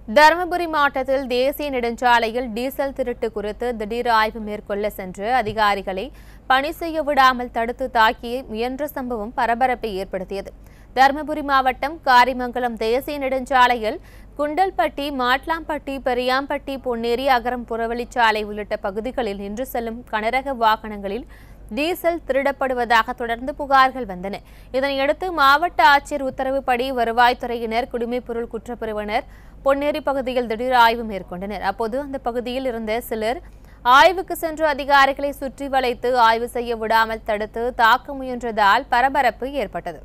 தருமபுரி மாவட்டத்தில் தேசிய நெடுஞ்சாலையில் டீசல் திருட்டு குறித்து திடீர் ஆய்வு மேற்கொள்ள சென்று அதிகாரிகளை பணி செய்ய விடாமல் தடுத்து தாக்கி முயன்ற சம்பவம் பரபரப்பை ஏற்படுத்தியது தருமபுரி மாவட்டம் காரிமங்கலம் தேசிய நெடுஞ்சாலையில் குண்டல்பட்டி மாட்லாம்பட்டி பெரியாம்பட்டி பொன்னேரி அகரம் புறவழிச்சாலை உள்ளிட்ட பகுதிகளில் நின்று செல்லும் கனரக வாகனங்களில் டீசல் திருடப்படுவதாக தொடர்ந்து புகார்கள் வந்தன இதனையடுத்து மாவட்ட ஆட்சியர் உத்தரவுப்படி வருவாய்த்துறையினர் குடிமைப்பொருள் குற்றப்பிரிவினர் பொன்னேரி பகுதியில் திடீர் ஆய்வு மேற்கொண்டனர் அப்போது அந்த பகுதியில் இருந்த சிலர் ஆய்வுக்கு சென்ற அதிகாரிகளை சுற்றி வளைத்து ஆய்வு செய்ய விடாமல் தடுத்து தாக்க முயன்றதால் பரபரப்பு ஏற்பட்டது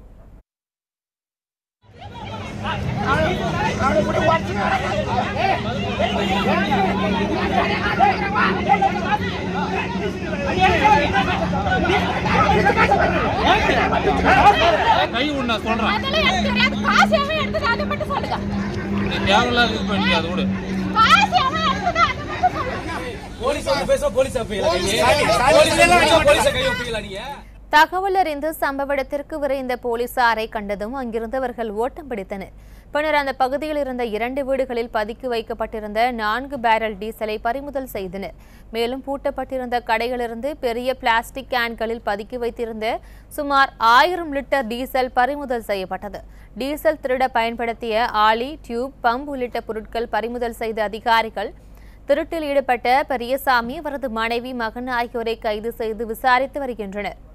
கை உண்ணா சொல்றேன் அதெல்லாம் எனக்கு தெரியாது காசு எவன் எடுத்தது அதை மட்டும் சொல்லுங்க நீ தேவையில்லாத இது பண்ணி அது விடு காசு எவன் எடுத்தது அதை மட்டும் சொல்லுங்க போலீஸ் வந்து பேச போலீஸ் அப்பீங்களா நீங்க போலீஸ் கை ஒப்பீங்களா நீங்க தகவல் அறிந்து சம்பவ இடத்திற்கு விரைந்த போலீசாரை கண்டதும் அங்கிருந்தவர்கள் ஓட்டம் பிடித்தனர் பின்னர் அந்த பகுதியில் இருந்த இரண்டு வீடுகளில் பதுக்கி வைக்கப்பட்டிருந்த நான்கு பேரல் டீசலை பறிமுதல் செய்தனர் மேலும் பூட்டப்பட்டிருந்த கடைகளிலிருந்து பெரிய பிளாஸ்டிக் கேன்களில் பதுக்கி வைத்திருந்த சுமார் ஆயிரம் லிட்டர் டீசல் பறிமுதல் செய்யப்பட்டது டீசல் திருட பயன்படுத்திய ஆலி டியூப் பம்ப் உள்ளிட்ட பொருட்கள் பறிமுதல் செய்த அதிகாரிகள் திருட்டில் ஈடுபட்ட பெரியசாமி அவரது மனைவி மகன் ஆகியோரை கைது செய்து விசாரித்து வருகின்றனர்